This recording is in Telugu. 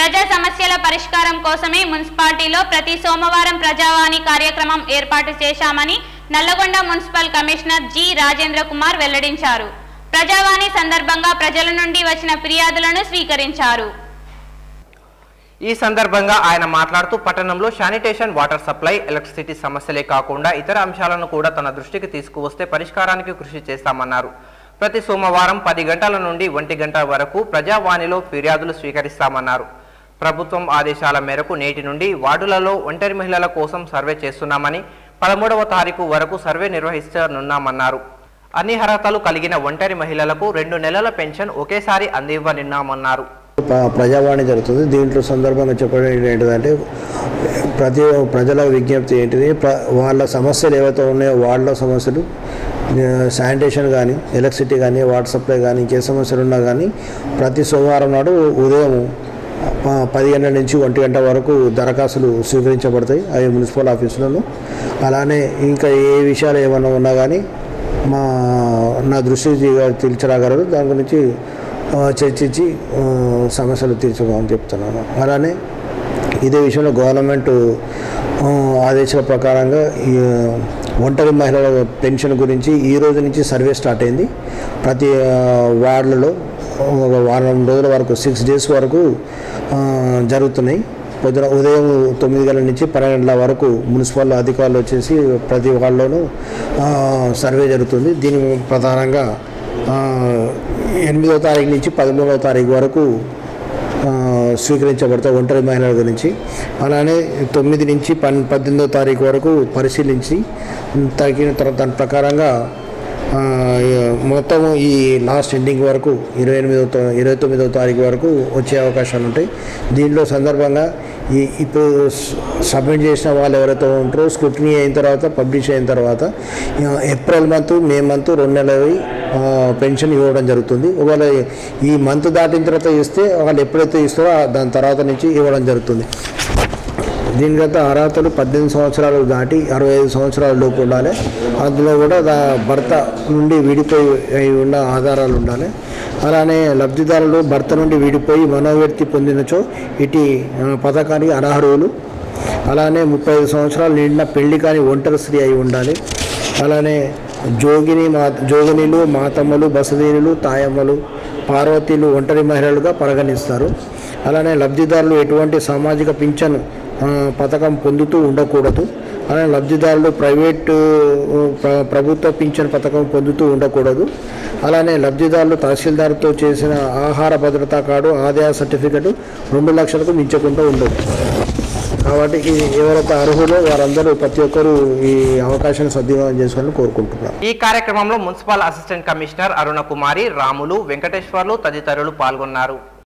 ప్రజా సమస్యల పరిష్కారం కోసమే మున్సిపాలిటీలో ప్రతి సోమవారం ప్రజావాణి కార్యక్రమం ఏర్పాటు చేశామని Nalgonda municipal commissioner G Rajendra Kumar వెల్లడించారు ప్రజావాణి సందర్భంగా ప్రజల నుండి వచ్చిన ఫిర్యాదులను స్వీకరించారు ఈ సందర్భంగా ఆయన మాట్లాడుతూ పట్టణంలో శానిటేషన్ వాటర్ సప్లై ఎలక్ట్రిసిటీ సమస్యలే కాకుండా ఇతర అంశాలను కూడా తన దృష్టికి తీసుకువస్తే పరిష్కారానికి కృషి చేస్తామన్నారు ప్రతి సోమవారం పది గంటల నుండి ఒంటి గంట వరకు ప్రజావాణిలో ఫిర్యాదులు స్వీకరిస్తామన్నారు ప్రభుత్వం ఆదేశాల మేరకు నేటి నుండి వార్డులలో ఒంటరి మహిళల కోసం సర్వే చేస్తున్నామని పదమూడవ తారీఖు వరకు సర్వే నిర్వహిస్తనున్నామన్నారు అన్ని అర్హతలు కలిగిన ఒంటరి మహిళలకు రెండు నెలల పెన్షన్ ఒకేసారి అందివ్వనున్నామన్నారు ప- ప్రజావాణి జరుగుతుంది దీంట్లో సందర్భంగా చెప్పడం ఏంటిదంటే ప్రతి ప్రజల విజ్ఞప్తి ఏంటిది ప్ర- వాళ్ళ సమస్యలు ఏవైతే ఉన్నాయో వాళ్ళ సమస్యలు ఆ, శానిటేషన్ కానీ ఎలక్ట్రిసిటీ కానీ వాటర్ సప్లై కానీ ఇంకే సమస్యలు ఉన్నా కానీ ప్రతి సోమవారం నాడు ఉదయం ప- పది గంటల నుంచి ఒంటి గంట వరకు దరఖాస్తులు స్వీకరించబడతాయి అవి మున్సిపల్ ఆఫీసులను అలానే ఇంకా ఏ విషయాలు ఏమైనా ఉన్నా కానీ మా నా దృష్టికి తెలిసిరాగలరు దాని గురించి ఆ, చర్చించి ఆ, సమస్యలు తీర్చుకోమని చెప్తున్నాను అలానే ఇదే విషయంలో గవర్నమెంట్ ఆ, ఆదేశాల ప్రకారంగా ఈ ఒంటరి మహిళల పెన్షన్ గురించి ఈ రోజు నుంచి సర్వే స్టార్ట్ అయింది ప్రతి ఆ, వార్డులలో ఒక వారం రోజుల వరకు సిక్స్ డేస్ వరకు ఆ, జరుగుతున్నాయి పొద్దున ఉదయం తొమ్మిది గంటల నుంచి పన్నెండు గంటల వరకు మున్సిపల్ అధికారులు వచ్చేసి ప్రతి వాళ్ళలోనూ ఆ, సర్వే జరుగుతుంది దీని ప్రధానంగా ఆ, ఎనిమిదో తారీఖు నుంచి పదమూడవ తారీఖు వరకు ఆ, స్వీకరించబడతాయి ఒంటరి మహిళల గురించి అలానే తొమ్మిది నుంచి పన్ పద్దెనిమిదో తారీఖు వరకు పరిశీలించి తగిన తర్వాత దాని ప్రకారంగా ఆ, మొత్తం ఈ లాస్ట్ ఎండింగ్ వరకు ఇరవై ఎనిమిదో తా- ఇరవై తొమ్మిదో తారీఖు వరకు వచ్చే అవకాశాలు ఉంటాయి దీనిలో సందర్భంగా ఈ ఇప్పుడు స- సబ్మిట్ చేసిన వాళ్ళు ఎవరైతే ఉంటారో స్క్రూటినీ అయిన తర్వాత పబ్లిష్ అయిన తర్వాత ఆ, ఏప్రిల్ మంత్ మే మంత్ రెండు నెలవి ఆ, పెన్షన్ ఇవ్వడం జరుగుతుంది ఒకవేళ ఈ మంత్ దాటిన తర్వాత ఇస్తే వాళ్ళు ఎప్పుడైతే ఇస్తారో ఆ- దాని తర్వాత నుంచి ఇవ్వడం జరుగుతుంది దీని గత అర్హతలు పద్దెనిమిది సంవత్సరాలు దాటి అరవై ఐదు సంవత్సరాల లోపు ఉండాలి అందులో కూడా దా- భర్త నుండి విడిపోయి అయి ఉన్న ఆధారాలు ఉండాలి అలానే లబ్ధిదారులు భర్త నుండి విడిపోయి మనోవ్యక్తి పొందినచో ఇటు ఆ, పథకానికి అనర్హులు అలానే ముప్పై ఐదు సంవత్సరాలు నిండిన పెళ్లి కాని ఒంటరి స్త్రీ అయి ఉండాలి అలానే జోగిని మా జోగినిలు మాతమ్మలు బసదీనులు తాయమ్మలు పార్వతీలు ఒంటరి మహిళలుగా పరిగణిస్తారు అలానే లబ్ధిదారులు ఎటువంటి సామాజిక పింఛను ఆ, పథకం పొందుతూ ఉండకూడదు అలానే లబ్ధిదారులు ప్రైవేటు ప్ర- ప్రభుత్వ పింఛన్ పథకం పొందుతూ ఉండకూడదు అలానే లబ్ధిదారులు తహసీల్దార్తో చేసిన ఆహార భద్రతా కార్డు ఆదాయ సర్టిఫికెట్ రెండు లక్షలకు మించకుండా ఉండదు కాబట్టి ఇది ఎవరైతే అర్హులో వారందరూ ప్రతి ఒక్కరూ ఈ అవకాశాన్ని సద్వినియోగం చేసుకోవాలని కోరుకుంటున్నాను ఈ కార్యక్రమంలో municipal assistant commissioner Aruna Kumari Ramulu Venkateswarlu తదితరులు పాల్గొన్నారు